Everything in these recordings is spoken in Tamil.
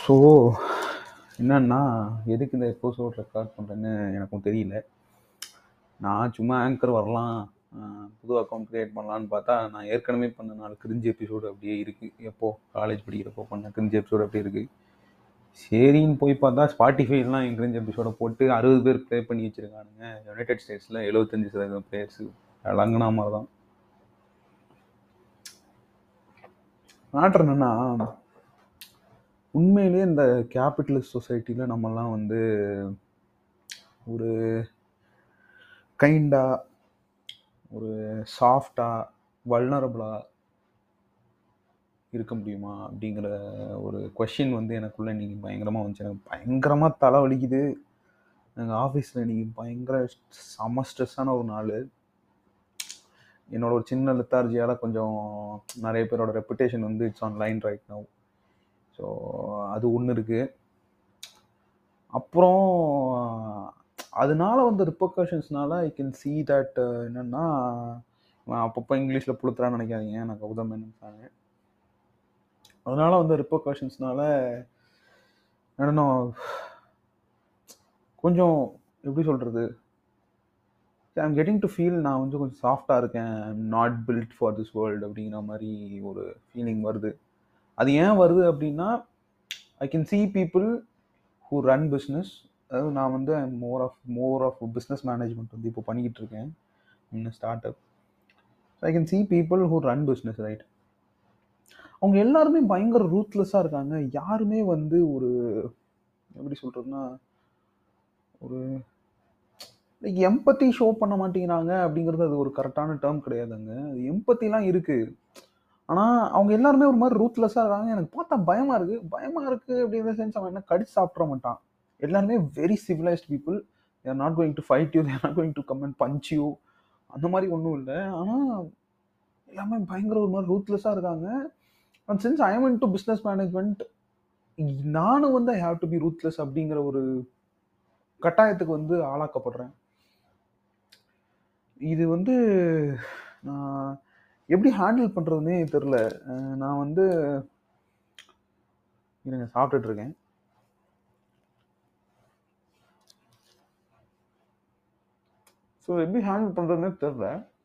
ஸோ என்னன்னா எதுக்கு இந்த எபிசோட் ரெக்கார்ட் பண்ணுறேன்னு எனக்கும் தெரியல நான் சும்மா ஆங்கர் வரலாம் ஆஹ் புது அக்கௌண்ட் க்ரியேட் பண்ணலான்னு பார்த்தா நான் ஏற்கனவே பண்ண நாலு கிரிஞ்சு எபிசோடு அப்படியே இருக்குது எப்போ காலேஜ் படிக்கிறப்போ பண்ண கிரிஞ்சு எபிசோடு அப்படியே இருக்குது சரின்னு போய் பார்த்தா ஸ்பாட்டிஃபைலாம் என் கிரிஞ்சு எபிசோட போட்டு அறுபது பேர் ப்ளே பண்ணி வச்சுருக்கானுங்க யுனைடெட் ஸ்டேட்ஸில் எழுபத்தஞ்சு சதவீதம் பிளேயர்ஸு விளங்குனா மாதிரி தான் மேட்ரு என்னென்னா உண்மையிலேயே இந்த கேபிட்டலிஸ்ட் சொசைட்டியில் நம்மலாம் வந்து ஒரு கைண்டாக ஒரு சாஃப்டாக வல்னரபுளாக இருக்க முடியுமா அப்படிங்கிற ஒரு கொஷின் வந்து எனக்குள்ளே இன்றைக்கி பயங்கரமாக வந்துச்சு எனக்கு பயங்கரமாக தலை வலிக்குது எங்கள் ஆஃபீஸில் இன்றைக்கி பயங்கர செம ஸ்ட்ரெஸ்ஸான ஒரு நாள் என்னோட ஒரு சின்ன லெத்தார்ஜியால் கொஞ்சம் நிறைய பேரோட ரெப்புடேஷன் வந்து it's online right now so அது ஒன்று இருக்குது அப்புறம் அதனால வந்த ரிப்பர்கஷன்ஸ்னால ஐ கேன் see தட் என்னென்னா அப்பப்போ இங்கிலீஷில் புளுத்துறான்னு நினைக்காதீங்க நான் கௌதம் மேனன் ஃபேனு அதனால வந்த ரிப்பர்கஷன்ஸ்னால என்னன்னா கொஞ்சம் எப்படி சொல்கிறது ஐம் கெட்டிங் டு ஃபீல் நான் வந்து கொஞ்சம் சாஃப்டாக இருக்கேன் I'm not built for this world அப்படிங்கிற மாதிரி ஒரு ஃபீலிங் வருது அது ஏன் வருது அப்படின்னா I can see people who run business அதாவது நான் வந்து more of more of business management வந்து இப்போ பண்ணிக்கிட்டு இருக்கேன் இன்னும் start up I can see people who run business right அவங்க எல்லாருமே பயங்கர ரூத்லெஸ்ஸாக இருக்காங்க யாருமே வந்து ஒரு எப்படி சொல்கிறதுனா ஒரு லைக் எம்பத்தி ஷோ பண்ண மாட்டேங்கிறாங்க அப்படிங்கிறது அது ஒரு கரெக்டான டேர்ம் கிடையாதுங்க அது எம்பத்திலாம் இருக்குது ஆனால் அவங்க எல்லாருமே ஒரு மாதிரி ரூத்லெஸ்ஸாக இருக்காங்க எனக்கு பார்த்தா பயமாக இருக்குது பயமாக இருக்குது அப்படிங்கிற சென்ஸ் அவன் என்ன கடிச்சு சாப்பிட்ற மாட்டான் எல்லாருமே very civilised people they're not going to fight you they're not going to come and punch you அந்த மாதிரி ஒன்றும் இல்லை ஆனால் எல்லாமே பயங்கர ஒரு மாதிரி ரூத்லெஸ்ஸாக இருக்காங்க and since I am to business management நானும் வந்து I have to be ruthless அப்படிங்கிற ஒரு கட்டாயத்துக்கு வந்து ஆளாக்கப்படுறேன் இது வந்து நான் எப்படி ஹேண்டில் பண்ணுறதுனே தெரில நான் வந்து இருங்க சாப்பிட்டுட்டு இருக்கேன் ஸோ எப்படி ஹேண்டில் பண்ணுறதுனே தெரில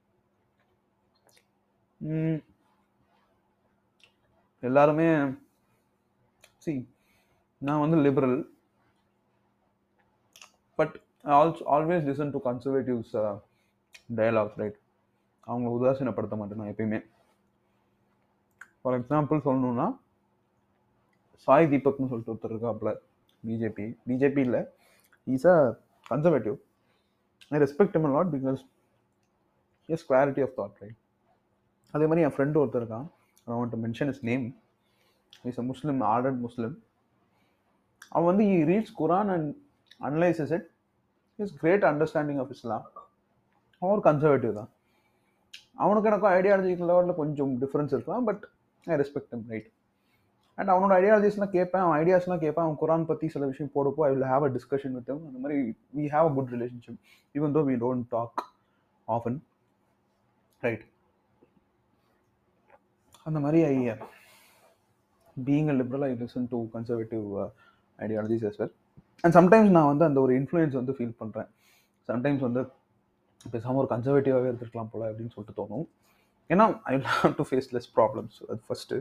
எல்லாருமே சி நான் வந்து liberal but also always listen to conservatives dialogues right அவங்கள உதாசீனப்படுத்த மாட்டேன் நான் எப்பயுமே ஃபார் எக்ஸாம்பிள் சொல்லணுன்னா சாய் தீபக்னு சொல்லிட்டு ஒருத்தர் இருக்காப்புல பிஜேபி பிஜேபி இல்லை is a conservative I respect him lot because his clarity of thought right அதே மாதிரி என் ஃப்ரெண்டு ஒருத்தர் இருக்கான் I want to mention his name is a Muslim ordered Muslim அவன் வந்து he reads Quran and analyses it his great understanding of Islam அவன் ஒரு கன்சர்வேட்டிவ் தான் அவனுக்கு எனக்கும் ஐடியாலஜிக்கல் லெவலில் கொஞ்சம் டிஃப்ரென்ஸ் இருக்கலாம் but I respect him right and அவனோட ஐடியாலஜிஸ்லாம் கேட்பேன் அவன் ஐடியாஸ்லாம் கேட்பேன் அவன் குரான் பற்றி சில விஷயம் போடப்போ I will have a discussion with அந்த மாதிரி we have a good relationship even though we don't talk often right அந்த மாதிரி I being a liberal I listen to conservative ideologies as well and sometimes நான் வந்து அந்த ஒரு இன்ஃப்ளூயன்ஸ் வந்து ஃபீல் பண்ணுறேன் சம்டைம்ஸ் வந்து பேசாமல் ஒரு கன்சர்வேட்டிவாகவே இருந்திருக்கலாம் போல அப்படின்னு சொல்லிட்டு தோணும் ஏன்னா I have to face less problems அது ஃபஸ்ட்டு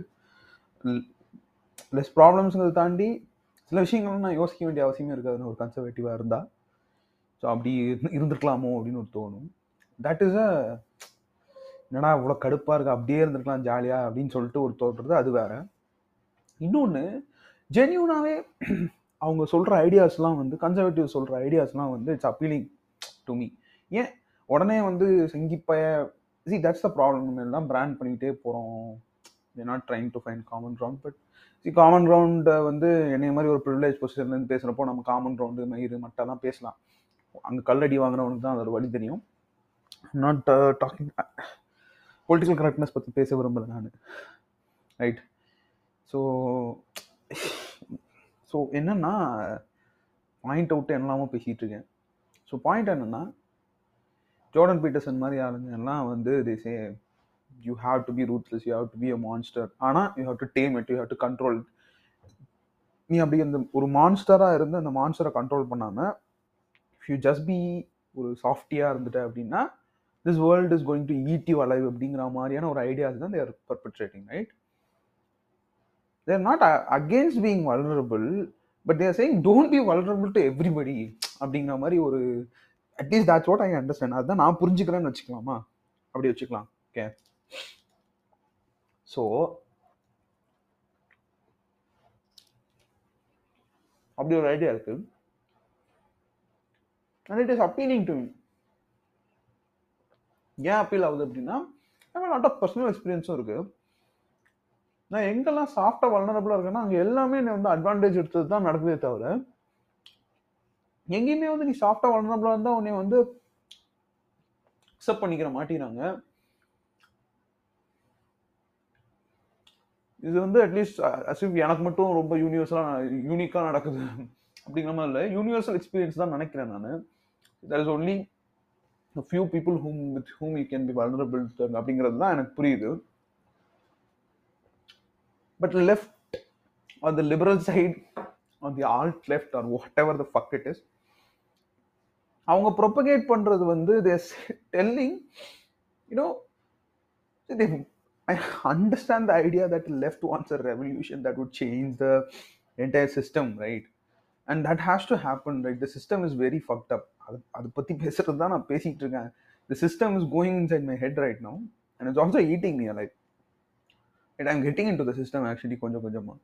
லெஸ் ப்ராப்ளம்ஸுங்கிறத தாண்டி சில விஷயங்கள்லாம் நான் யோசிக்க வேண்டிய அவசியமே இருக்காதுன்னு ஒரு கன்சர்வேட்டிவாக இருந்தால் ஸோ அப்படி இருந்திருக்கலாமோ அப்படின்னு ஒரு தோணும் தட் இஸ் அ என்னடா இவ்வளோ கடுப்பாக இருக்கு அப்படியே இருந்திருக்கலாம் ஜாலியாக அப்படின்னு சொல்லிட்டு ஒரு தோன்றது அது வேற இன்னொன்று ஜென்யூனாகவே அவங்க சொல்கிற ஐடியாஸ்லாம் வந்து கன்சர்வேட்டிவ் சொல்கிற ஐடியாஸ்லாம் வந்து இட்ஸ் அப்பீலிங் டு மீ ஏன் உடனே வந்து செங்கிப்பய சி தட்ஸ் த ப்ராப்ளம் எல்லாம் பிராண்ட் பண்ணிக்கிட்டே போகிறோம் not trying to find common ground but see common கிரவுண்டை வந்து என்னைய மாதிரி ஒரு ப்ரிவிலேஜ் பொசிஷன்லேருந்து பேசுகிறப்போ நம்ம காமன் கிரவுண்டு மயிறு மட்டெல்லாம் பேசலாம் அங்கே கல்லடி வாங்குறவனுக்கு தான் அதோட வழி தெரியும் நாட் டாக்கிங் பொலிட்டிக்கல் கரெக்ட்னஸ் பற்றி பேச விரும்பலை நான் ரைட் ஸோ ஸோ என்னென்னா பாயிண்ட் அவுட் என்னலாமோ பேசிகிட்டு இருக்கேன் ஸோ பாயிண்ட் என்னென்னா ஜோர்டன் பீட்டர்சன் மாதிரி ஆளுங்க எல்லாம் வந்து they say you have to be ruthless you have to be a monster ஆனால் you have to tame it you have to control நீ அப்படி அந்த ஒரு மான்ஸ்டரா இருந்து அந்த மான்ஸ்டரை கண்ட்ரோல் பண்ணாம இஃப் யூ ஜஸ்ட் பி ஒரு சாஃப்டியா இருந்துட்ட அப்படின்னா this world is going to eat you alive அப்படிங்கிற மாதிரியான ஒரு ஐடியாஸ் தான் they're perpetrating right they're not against being vulnerable but they're saying don't be vulnerable to everybody அப்படிங்கிற மாதிரி ஒரு at least that's what I understand அதுதான் நான் புரிஞ்சுக்கிறேன்னு வச்சுக்கலாமா அப்படி வச்சுக்கலாம் ஓகே ஸோ அப்படி ஒரு ஐடியா இருக்கு and it is appealing to me ஏன் அப்பீல் ஆகுது அப்படின்னா லாட் ஆஃப் பர்சனல் எக்ஸ்பீரியன்ஸும் இருக்கு நான் எங்கெல்லாம் சாஃப்டாக வல்னரபுளாக இருக்கேன்னா அங்கே எல்லாமே என்னை வந்து அட்வான்டேஜ் எடுத்தது தான் நடக்குதே தவிர எங்கேயுமே வந்து நீ சாஃப்டாக வல்னரபுளாக இருந்தால் உன்னை வந்து அக்செப்ட் பண்ணிக்கிற மாட்டேங்கிறாங்க இது வந்து அட்லீஸ்ட் அசிவ் எனக்கு மட்டும் ரொம்ப யூனிவர்சலாக யூனிக்காக நடக்குது அப்படிங்கிற மாதிரி இல்லை யூனிவர்சல் எக்ஸ்பீரியன்ஸ் தான் நினைக்கிறேன் நான் there is only few people whom with whom you can be vulnerable அப்படிங்கிறது தான் எனக்கு புரியுது but left on the liberal side on the alt left or whatever the fuck it is அவங்க ப்ரொபகேட் பண்றது வந்து they're telling you know I understand the idea that left wants a revolution that would change the entire system, right? And that has to happen, right? The system is very fucked up. அது அதை பற்றி பேசுறது தான் நான் பேசிட்டு இருக்கேன் the system is going inside my head right now and it's also eating me alive and i'm getting into the system actually கொஞ்சம் கொஞ்சமா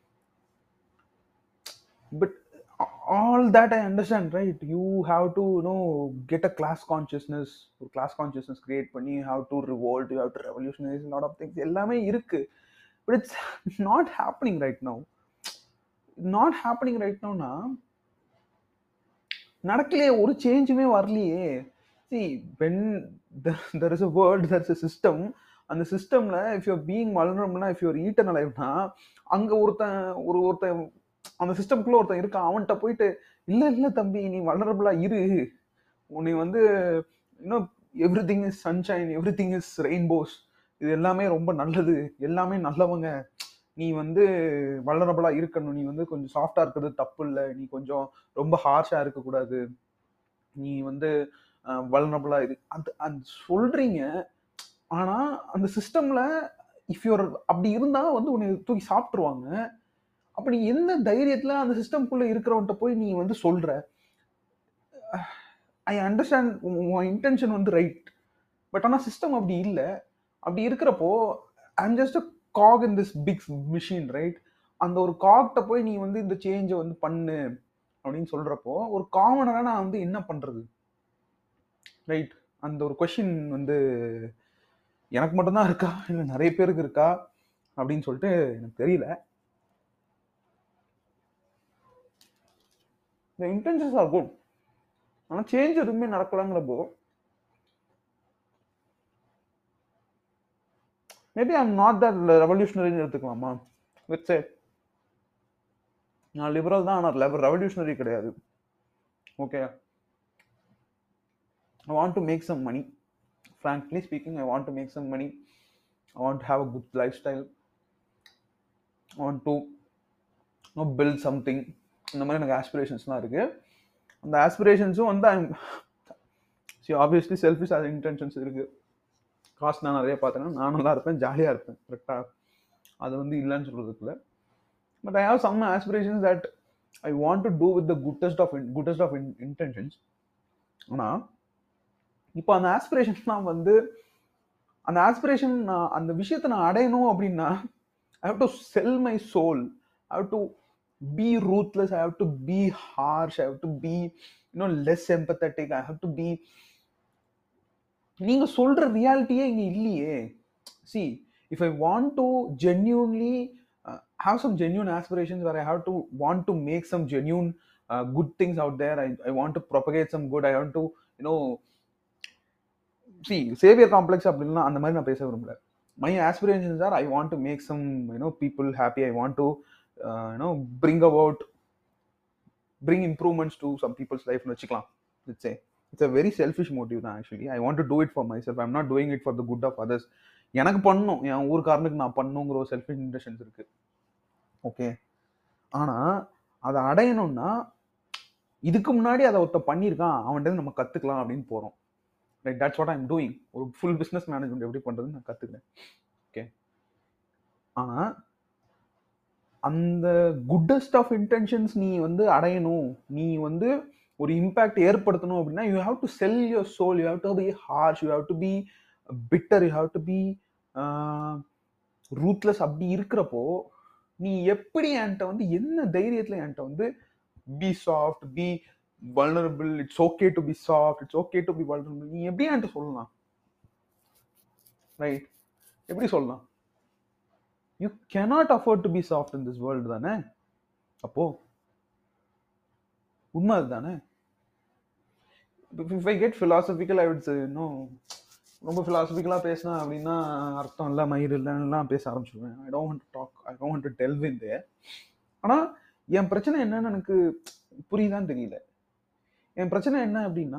but all that i understand right you have to you know get a class consciousness ஒரு class consciousness create பண்ணி you have to revolt you have to revolutionize a lot of things எல்லாமே இருக்கு but it's not happening right now not happening right now னா நடக்கலையே ஒரு சேஞ்சுமே வரலையே see when there, there is a world there is a system அந்த சிஸ்டம்ல இஃப் யூர் பீயிங் வளரணும்னா இஃப் யூர் ஈட்டன் அலைவ்னா அங்க ஒருத்தன் ஒரு ஒருத்தன் அந்த சிஸ்டம்குள்ள ஒருத்தன் இருக்கான் அவன்கிட்ட போயிட்டு இல்ல இல்ல தம்பி நீ வளரபிளா இரு உன்னை வந்து இன்னும் everything is sunshine everything is rainbows இது எல்லாமே ரொம்ப நல்லது எல்லாமே நல்லவங்க நீ வந்து வளரபிளா இருக்கணும் நீ வந்து கொஞ்சம் சாஃப்டா இருக்கிறது தப்பு இல்லை நீ கொஞ்சம் ரொம்ப ஹார்ஷா இருக்கக்கூடாது நீ வந்து வளரபிளா இரு அந்த அந்த சொல்றீங்க ஆனா அந்த சிஸ்டம்ல இஃப் யூர் அப்படி இருந்தா வந்து உன்னை தூக்கி சாப்பிட்டுருவாங்க அப்ப நீ எந்த தைரியத்துல அந்த சிஸ்டம்குள்ள இருக்கிறவன்ட்ட போய் நீ வந்து சொல்ற ஐ அண்டர்ஸ்டாண்ட் உன் இன்டென்ஷன் வந்து ரைட் பட் ஆனா சிஸ்டம் அப்படி இல்லை அப்படி இருக்கிறப்போ I'm just a cog in this big machine right அந்த ஒரு காக்ட போய் நீ வந்து இந்த சேஞ்சை வந்து பண்ணு அப்படின்னு சொல்றப்போ ஒரு காமனரா நான் வந்து என்ன பண்றது ரைட் அந்த ஒரு கொஷின் வந்து எனக்கு மட்டும்தான் இருக்கா இல்லை நிறைய பேருக்கு இருக்கா அப்படின்னு சொல்லிட்டு எனக்கு தெரியல இந்த இன்டென்ஷன்ஸ் ஆர் குட் ஆனால் சேஞ்ச் எதுவுமே நடக்கலங்கிறப்போ மேபி ஐம் நாட் தட் ரெவல்யூஷனரின்னு எடுத்துக்கலாமா விட்ஸ் நான் லிபரல் தான் ஆனால் ரெவல்யூஷனரி கிடையாது okay I want to make some money frankly speaking i want to make some money i want to have a good lifestyle i want to you know, build something இந்த மாதிரி எனக்கு ஆஸ்பிரேஷன்ஸ்லாம் இருக்கு அந்த ஆஸ்பிரேஷன்ஸும் வந்து ஐம் சி ஆப்வியஸ்லி செல்ஃபிஷ் அது இன்டென்ஷன்ஸ் இருக்கு காசு நான் நிறைய பார்த்தேன்னா நான் நல்லா இருப்பேன் ஜாலியாக இருப்பேன் கரெக்டாக அது வந்து இல்லைன்னு சொல்றதுக்குள்ள but I have some aspirations that I want to do with the goodest of goodest of intentions ஆனால் இப்போ அந்த ஆஸ்பிரேஷன்ஸ்லாம் வந்து அந்த ஆஸ்பிரேஷன் நான் அந்த விஷயத்தை நான் அடையணும் அப்படின்னா I have to sell my soul I have to be ruthless I have to be harsh I have to be you know less empathetic I have to be நீங்க சொல்ற ரியாலிட்டியே இங்க இல்லையே see if I want to genuinely have some genuine aspirations where I have to want to make some genuine good things out there I I want to propagate some good I want to you know C saviour complex அப்படின்னா அந்த மாதிரி நான் பேச விரும்பல my aspirations are I want to make some you know people happy I want to you know bring about bring improvements to some people's லைஃப்னு வச்சுக்கலாம் it's a it's a very selfish motive தான் actually I want to do it for myself I'm not doing it for the good of others எனக்கு பண்ணணும் என் ஊருக்காரனுக்கு நான் பண்ணுங்கிற ஒரு செல்ஃபிஷ் இன்டென்ஷன்ஸ் இருக்கு ஓகே ஆனால் அதை அடையணும்னா இதுக்கு முன்னாடி அதை ஒருத்த பண்ணியிருக்கான் அவன்கிட்ட நம்ம கற்றுக்கலாம் அப்படின்னு போகிறோம் right that's what I'm doing ஒரு ஃபுல் பிஸ்னஸ் மேனேஜ்மெண்ட் எப்படி பண்ணுறதுன்னு நான் கற்றுக்கிறேன் ஓகே ஆனால் அந்த குட்டஸ்ட் ஆஃப் இன்டென்ஷன்ஸ் நீ வந்து அடையணும் நீ வந்து ஒரு இம்பேக்ட் ஏற்படுத்தணும் அப்படின்னா you have to sell your soul you have to be harsh you have to be bitter you have to be ruthless அப்படி இருக்கிறப்போ நீ எப்படி என்கிட்ட வந்து என்ன தைரியத்தில் என்கிட்ட வந்து be soft be vulnerable it's okay to be soft it's okay to be vulnerable நீ எப்படி என்கிட்ட சொல்லலாம் ரைட் எப்படி சொல்லலாம் you cannot afford to be soft in this world தானே அப்போ உண்மை அதுதானே if I get philosophical I விட் இன்னும் ரொம்ப ஃபிலாசபிக்கலாக பேசினா அப்படின்னா அர்த்தம் இல்லை மயிர் இல்லைன்னுலாம் பேச ஆரம்பிச்சிடுவேன் I don't talk I don't delve in the ஆனால் என் பிரச்சனை என்னன்னு எனக்கு புரியுதான்னு தெரியல என் பிரச்சனை என்ன அப்படின்னா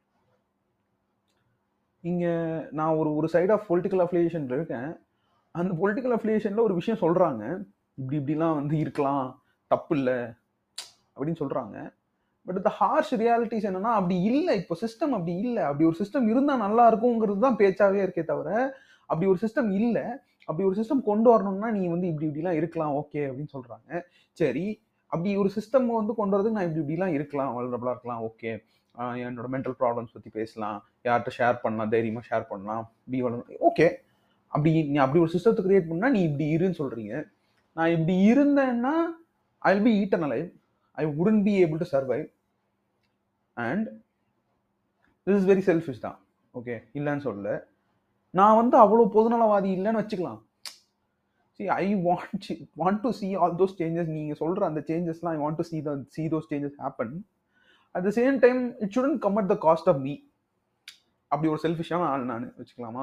இங்கே நான் ஒரு ஒரு சைட் ஆஃப் பொலிட்டிக்கல் அஃபிலியேஷன் இருக்கேன் அந்த பொலிட்டிக்கல் அஃபிலியேஷனில் ஒரு விஷயம் சொல்கிறாங்க இப்படி இப்படிலாம் வந்து இருக்கலாம் தப்பு இல்லை அப்படின்னு சொல்கிறாங்க பட் இந்த ஹார்ஷ் ரியாலிட்டிஸ் என்னன்னா அப்படி இல்லை இப்போ சிஸ்டம் அப்படி இல்லை அப்படி ஒரு சிஸ்டம் இருந்தால் நல்லா இருக்குங்கிறது தான் பேச்சாவே இருக்கே தவிர அப்படி ஒரு சிஸ்டம் இல்லை அப்படி ஒரு சிஸ்டம் கொண்டு வரணும்னா நீ வந்து இப்படி இப்படிலாம் இருக்கலாம் ஓகே அப்படின்னு சொல்கிறாங்க சரி அப்படி ஒரு சிஸ்டம் வந்து கொண்டு வரதுக்கு நான் இப்படி இப்படிலாம் இருக்கலாம் வல்ரபுளாக இருக்கலாம் ஓகே என்னோட மென்டல் ப்ராப்ளம்ஸ் பற்றி பேசலாம் யார்கிட்ட ஷேர் பண்ணலாம் தைரியமாக ஷேர் பண்ணலாம் இப்படி ஓகே அப்படி நீ அப்படி ஒரு சிஸ்டத்தை கிரியேட் பண்ணால் நீ இப்படி இருன்னு சொல்கிறீங்க நான் இப்படி இருந்தேன்னா I will be eaten alive I wouldn't be able to survive and this is very selfish தான் ஓகே இல்லைன்னு சொல்லல நான் வந்து அவ்வளோ பொதுநலவாதி இல்லைன்னு வச்சுக்கலாம் see I want want to see all those changes நீங்கள் சொல்கிற அந்த சேஞ்சஸ்லாம் I want to see the see those changes happen at the same time it shouldn't come at the cost of me அப்படி ஒரு செல்ஃபிஷான ஆள் நான் வச்சுக்கலாமா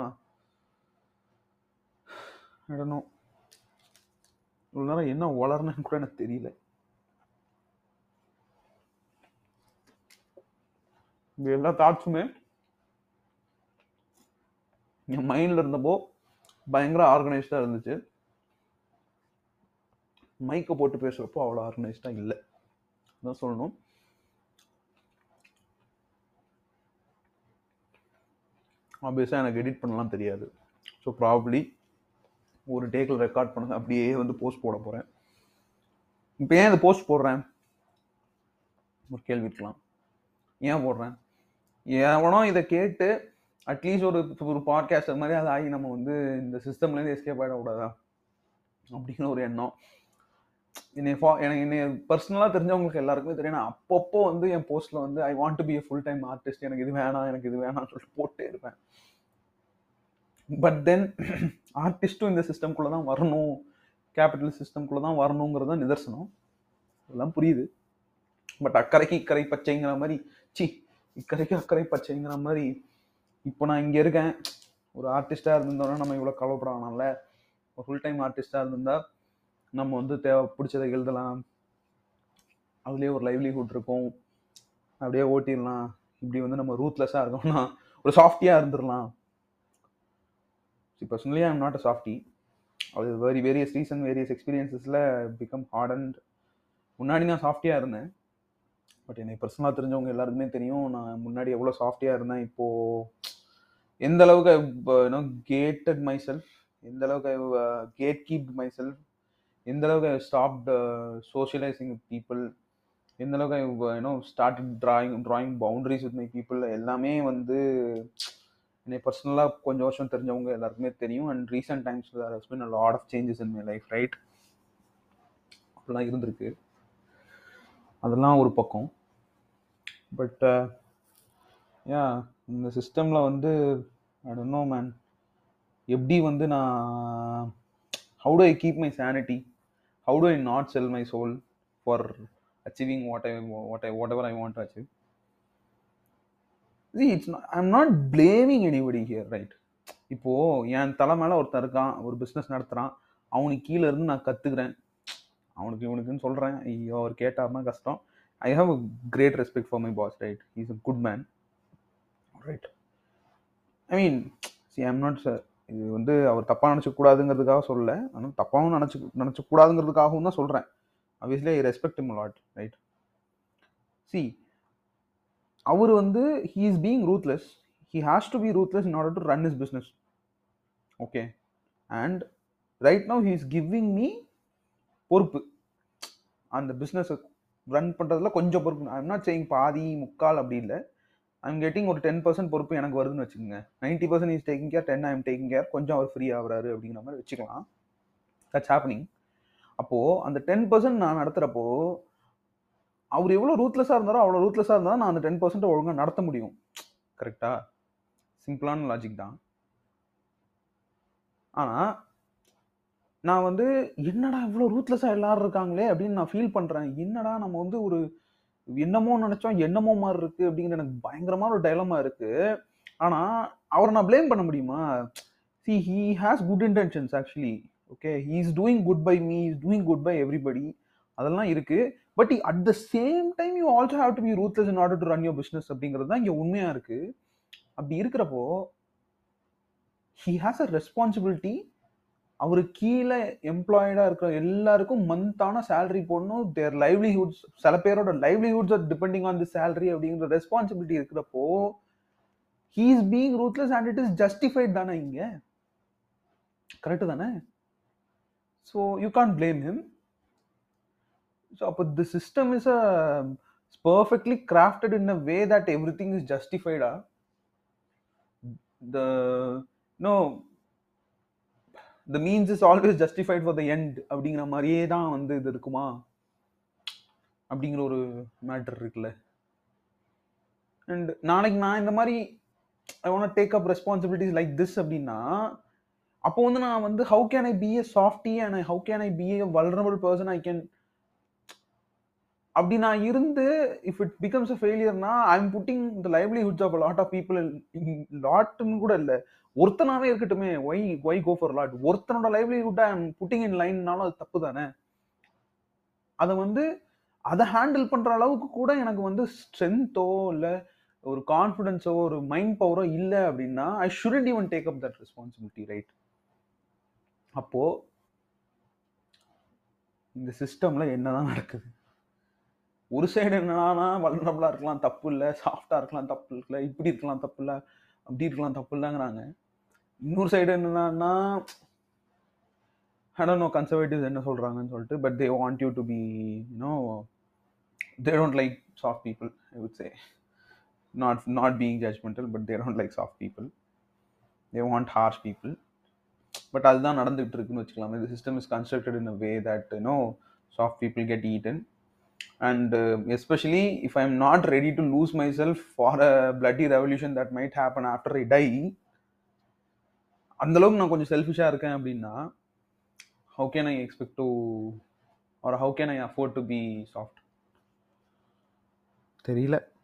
இடனோ இவ்வளோ நேரம் என்ன வளர்னு கூட எனக்கு தெரியல இந்த எல்லா தாட்ஸுமே என் மைண்டில் இருந்தப்போ பயங்கர ஆர்கனைஸ்டாக இருந்துச்சு மைக்கை போட்டு பேசுகிறப்போ அவ்வளோ ஆர்கனைஸ்டாக இல்லை அதான் சொல்லணும் ஆப்வியஸாக எனக்கு எடிட் பண்ணலாம் தெரியாது ஸோ ப்ராப்ளி ஒரு டேக்கில் ரெக்கார்ட் பண்ணது அப்படியே வந்து போஸ்ட் போட போகிறேன் இப்போ ஏன் இந்த போஸ்ட் போடுறேன் ஒரு கேள்வி இருக்கலாம் ஏன் போடுறேன் எவனோ இதை கேட்டு அட்லீஸ்ட் ஒரு ஒரு பாட்காஸ்டர் மாதிரி அது ஆகி நம்ம வந்து இந்த சிஸ்டம்லேருந்து எஸ்கேப் ஆகிடக்கூடாதா அப்படிங்கிற ஒரு எண்ணம் என்னை ஃபா எனக்கு என்னை பர்சனலாக தெரிஞ்சவங்களுக்கு எல்லாருக்குமே தெரியும் நான் அப்பப்போ வந்து என் போஸ்ட்டில் வந்து I want to be full time artist எனக்கு இது வேணாம் எனக்கு இது வேணாம்னு சொல்லிட்டு போட்டே இருப்பேன் பட் தென் ஆர்டிஸ்ட்டும் இந்த சிஸ்டம்குள்ளே தான் வரணும் கேபிட்டல் சிஸ்டம்குள்ளே தான் வரணுங்கிறது தான் நிதர்சனம் அதெல்லாம் புரியுது பட் அக்கறைக்கு இக்கறை பச்சைங்கிற மாதிரி சி இக்கறைக்கு அக்கறை பச்சைங்கிற மாதிரி இப்போ நான் இங்கே இருக்கேன் ஒரு ஆர்டிஸ்டாக இருந்திருந்தோம்னா நம்ம இவ்வளோ கவலைப்பட வேணாம்ல ஒரு ஃபுல் டைம் ஆர்டிஸ்டாக இருந்திருந்தா நம்ம வந்து தேவை பிடிச்சதை எழுதலாம் அதுலேயே ஒரு லைவ்லிஹுட் இருக்கும் அப்படியே ஓட்டிடலாம் இப்படி வந்து நம்ம ரூத்லெஸ்ஸாக இருக்கோம்னா ஒரு சாஃப்டியாக இருந்துடலாம் see personally I am not a softy அது வெரி வேரியஸ் ரீசன் வேரியஸ் எக்ஸ்பீரியன்சஸில் பிகம் ஹார்ட் அண்ட் முன்னாடி நான் சாஃப்டியாக இருந்தேன் பட் என்னை பர்சனலாக தெரிஞ்சவங்க எல்லாருக்குமே தெரியும் நான் முன்னாடி எவ்வளோ சாஃப்டியாக இருந்தேன் இப்போது எந்த அளவுக்கு யூனோ கேட்டட் மை செல்ஃப் எந்த அளவுக்கு கேட் கீப் மை செல்ஃப் எந்த அளவுக்கு ஸ்டாப்ட் சோஷியலைசிங் வித் பீப்புள் எந்த அளவுக்கு you know start drawing drawing boundaries with my people எல்லாமே வந்து என்னை பர்சனலாக கொஞ்சம் வருஷம் தெரிஞ்சவங்க எல்லாருக்குமே தெரியும் and recent times has been a lot of changes in my life right அப்படிலாம் இருந்திருக்கு அதெல்லாம் ஒரு பக்கம் பட் யா இந்த சிஸ்டமில் வந்து நோ மேன் எப்படி வந்து நான் how to I keep my sanity how to I not sell my soul for achieving what I what I whatever I want to achieve it's I am not blaming anybody here right இப்போது என் தலை மேலே ஒருத்தன் இருக்கான் ஒரு பிஸ்னஸ் நடத்துகிறான் அவனுக்கு கீழே இருந்து நான் கற்றுக்கிறேன் அவனுக்கு இவனுக்குன்னு சொல்கிறேன் ஐயோ அவர் கேட்டார்னா கஷ்டம் I have a great respect for my boss right is a good man right I mean see I'm not sir இது வந்து அவர் தப்பாக நினச்சக்கூடாதுங்கிறதுக்காக சொல்லல ஆனால் தப்பாகவும் நினச்சி நினச்சக்கூடாதுங்கிறதுக்காகவும் தான் சொல்கிறேன் obviously I respect him a lot right see அவர் வந்து he is being ruthless he has to be ruthless in order to run is business okay and right now he is giving me பொறுப்பு அந்த பிஸ்னஸை ரன் பண்ணுறதுல கொஞ்சம் பொறுப்பு ஐம் நாட் சேயிங் பாதி முக்கால் அப்படி இல்லை ஐம் கெட்டிங் ஒரு டென் பர்சன்ட் பொறுப்பு எனக்கு வருதுன்னு வச்சுக்கோங்க ninety percent is taking care ten I'm taking care கொஞ்சம் அவர் ஃப்ரீ ஆகுறாரு அப்படிங்கிற மாதிரி வச்சுக்கலாம் தட்ஸ் ஹேப்பனிங் அப்போது அந்த டென் பர்சன்ட் நான் நடத்துகிறப்போ அவர் எவ்வளோ ரூத்லெஸ்ஸாக இருந்தாரோ அவ்வளோ ரூத்லெஸ்ஸாக இருந்தால் நான் அந்த டென் பர்சன்ட் ஒழுங்காக நடத்த முடியும் கரெக்டா சிம்பிளான லாஜிக் தான் ஆனால் நான் வந்து என்னடா இவ்வளோ ரூத்லெஸ்ஸாக எல்லாரும் இருக்காங்களே அப்படின்னு நான் ஃபீல் பண்ணுறேன் என்னடா நம்ம வந்து ஒரு என்னமோ நினச்சோம் என்னமோ மாதிரி இருக்குது அப்படிங்கிற எனக்கு பயங்கரமான ஒரு டைலமா இருக்குது ஆனால் அவரை நான் ப்ளேம் பண்ண முடியுமா see he has good intentions actually okay he is doing good by me is doing good by everybody அதெல்லாம் இருக்கு but at the same time you also have to be ruthless in order to run your business அப்படிங்கிறது தான் இங்கே உண்மையாக இருக்கு அப்படி இருக்கிறப்போ ஹி ஹாஸ் அ ரெஸ்பான்சிபிலிட்டி அவரு கீழே எம்ப்ளாய்டாக இருக்கிற எல்லாருக்கும் மந்தான சேலரி போடணும் தேர் லைவ்லிஹுட்ஸ் சில பேரோட livelihoods are depending on the salary அப்படிங்கிற ரெஸ்பான்சிபிலிட்டி இருக்கிறப்போ he is being ruthless and it is justified தானே இங்கே கரெக்டு தானே so you can blame him so அப்போ the system is a perfectly crafted in a way that everything is ஜஸ்டிஃபைடா the no the means is always justified for the end அப்படிங்கிற மாதிரியே தான் வந்து இது இருக்குமா அப்படிங்கிற ஒரு மேட்டர் இருக்குல்ல அண்ட் நாளைக்கு நான் இந்த மாதிரி I want take up responsibilities like this அப்படின்னா அப்போ வந்து நான் வந்து how can I be a softy and how can I be a vulnerable person I can அப்படி நான் இருந்து இஃப் இட் பிகம்ஸ் அ ஃபெயிலியர்னா I am putting the livelihoods of lot of people லாட்னு கூட இல்லை ஒருத்தனாவே இருக்கட்டுமே why why go for lot ஒருத்தனோட livelihood I am putting in லைன்னாலும் அது தப்பு தானே அதை வந்து அதை ஹேண்டில் பண்ற அளவுக்கு கூட எனக்கு வந்து ஸ்ட்ரென்த்தோ இல்லை ஒரு கான்ஃபிடென்ஸோ ஒரு மைண்ட் பவரோ இல்லை அப்படின்னா I shouldn't even take up that responsibility right அப்போ இந்த சிஸ்டம்ல என்னதான் நடக்குது ஒரு சைடு என்னன்னா வல்னரபிளா இருக்கலாம் தப்பு இல்லை சாஃப்டா இருக்கலாம் தப்பு இல்லை இப்படி இருக்கலாம் தப்பு இல்லை அப்படி இருக்கலாம் தப்பு இல்லைங்கிறாங்க இன்னொரு சைடு என்னன்னா ஐ நோ கன்சர்வேட்டிவ்ஸ் என்ன சொல்றாங்கன்னு சொல்லிட்டு but they want you to be you know they don't like soft people I would say not not being judgmental but they don't like soft people they want harsh people but அதுதான் நடந்துகிட்டு இருக்குன்னு வச்சுக்கலாம் இந்த system is constructed in a way that no soft people get eaten and uh, especially if i'm not ready to lose myself for a bloody revolution that might happen after i die அந்த அளவுக்கு நான் கொஞ்சம் செல்ஃபிஷாக இருக்கேன் அப்படின்னா how can I expect to or how can I afford to be soft தெரியல